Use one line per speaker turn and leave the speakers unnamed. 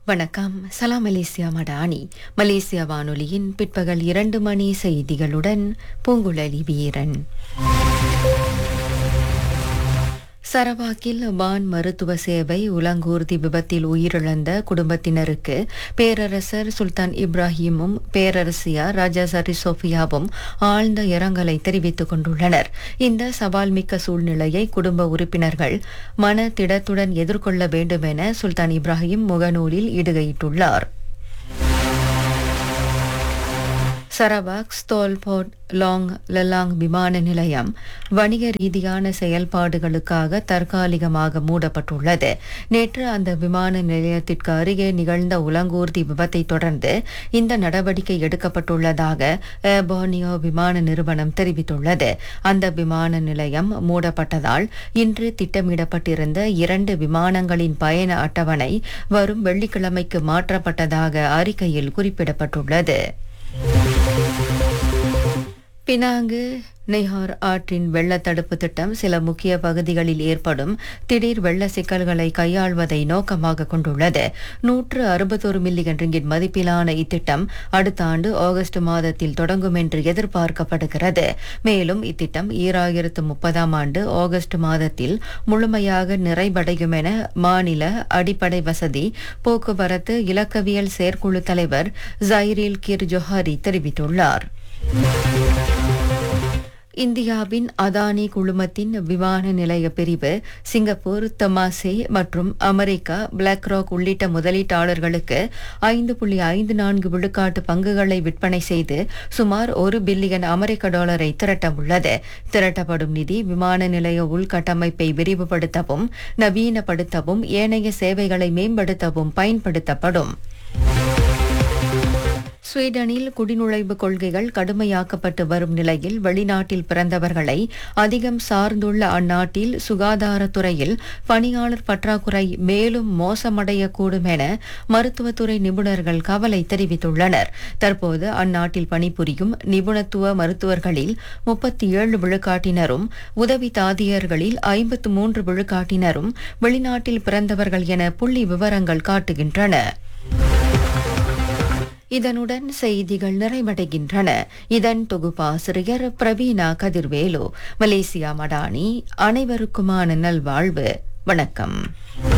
வணக்கம் சலாம் Malaysia Madani Malaysia வானொலியின் பிற்பகல் இரண்டு மணி செய்திகளுடன் பூங்குழலி வீரன் சரவாக்கில் வான் மருத்துவ சேவை உலங்கூர்தி விபத்தில் உயிரிழந்த குடும்பத்தினருக்கு பேரரசர் சுல்தான் இப்ராஹிமும் பேரரசியார் ராஜா சரி சோஃபியாவும் ஆழ்ந்த இரங்கலை தெரிவித்துக் கொண்டுள்ளனர் இந்த சவால் மிக்க சூழ்நிலையை குடும்ப உறுப்பினர்கள் மன திடத்துடன் எதிர்கொள்ள வேண்டும் என சுல்தான் இப்ராஹிம் முகநூலில் இடுகையிட்டுள்ளார் சரவாக் ஸ்தோல்போர்ட் லாங் லலாங் விமான நிலையம் வணிக ரீதியான செயல்பாடுகளுக்காக தற்காலிகமாக மூடப்பட்டுள்ளது நேற்று அந்த விமான நிலையத்திற்கு அருகே நிகழ்ந்த உலங்கூர்தி விபத்தை தொடர்ந்து இந்த நடவடிக்கை எடுக்கப்பட்டுள்ளதாக ஏர் போர்னியோ விமான நிறுவனம் தெரிவித்துள்ளது அந்த விமான நிலையம் மூடப்பட்டதால் இன்று திட்டமிடப்பட்டிருந்த இரண்டு விமானங்களின் பயண அட்டவணை வரும் வெள்ளிக்கிழமைக்கு மாற்றப்பட்டதாக அறிக்கையில் குறிப்பிடப்பட்டுள்ளது பினாங்கு நெய்ஹார் ஆற்றின் வெள்ளத்தடுப்பு திட்டம் சில முக்கிய பகுதிகளில் ஏற்படும் திடீர் வெள்ள சிக்கல்களை கையாள்வதை நோக்கமாக கொண்டுள்ளது நூற்று அறுபத்தொரு மில்லியன் ரிங்கிட் மதிப்பிலான இத்திட்டம் அடுத்த ஆண்டு ஆகஸ்ட் மாதத்தில் தொடங்கும் என்று எதிர்பார்க்கப்படுகிறது மேலும் இத்திட்டம் ஈராயிரத்து முப்பதாம் ஆண்டு ஆகஸ்ட் மாதத்தில் முழுமையாக நிறைவடையும் என மாநில அடிப்படை வசதி போக்குவரத்து இலக்கவியல் செயற்குழு தலைவர் ஜைரில் கிர் ஜொஹாரி தெரிவித்துள்ளார் இந்தியாவின் அதானி குழுமத்தின் விமான நிலைய பிரிவு சிங்கப்பூர் தமாசே மற்றும் அமெரிக்கா பிளாக் ராக் உள்ளிட்ட முதலீட்டாளர்களுக்கு ஐந்து புள்ளி ஐந்து நான்கு விழுக்காட்டு பங்குகளை விற்பனை செய்து சுமார் ஒரு பில்லியன் அமெரிக்க டாலரை திரட்ட உள்ளது திரட்டப்படும் நிதி விமான நிலைய உள்கட்டமைப்பை விரிவுபடுத்தவும் நவீனப்படுத்தவும் ஏனைய சேவைகளை மேம்படுத்தவும் பயன்படுத்தப்படும் ஸ்வீடனில் குடிநுழைவு கொள்கைகள் கடுமையாக்கப்பட்டு வரும் நிலையில் வெளிநாட்டில் பிறந்தவர்களை அதிகம் சார்ந்துள்ள அந்நாட்டில் சுகாதாரத்துறையில் பணியாளர் பற்றாக்குறை மேலும் மோசமடையக்கூடும் என மருத்துவத்துறை நிபுணர்கள் கவலை தெரிவித்துள்ளனர் தற்போது அந்நாட்டில் பணிபுரியும் நிபுணத்துவ மருத்துவர்களில் முப்பத்தி ஏழு விழுக்காட்டினரும் உதவி தாதியர்களில் ஐம்பத்து மூன்று விழுக்காட்டினரும் வெளிநாட்டில் பிறந்தவர்கள் என புள்ளி விவரங்கள் காட்டுகின்றன இதனுடன் செய்திகள் நிறைவடைகின்றன இதன் தொகுப்பாசிரியர் பிரவீனா கதிர்வேலு மலேசியா மடானி அனைவருக்குமான நல்வாழ்வு வணக்கம்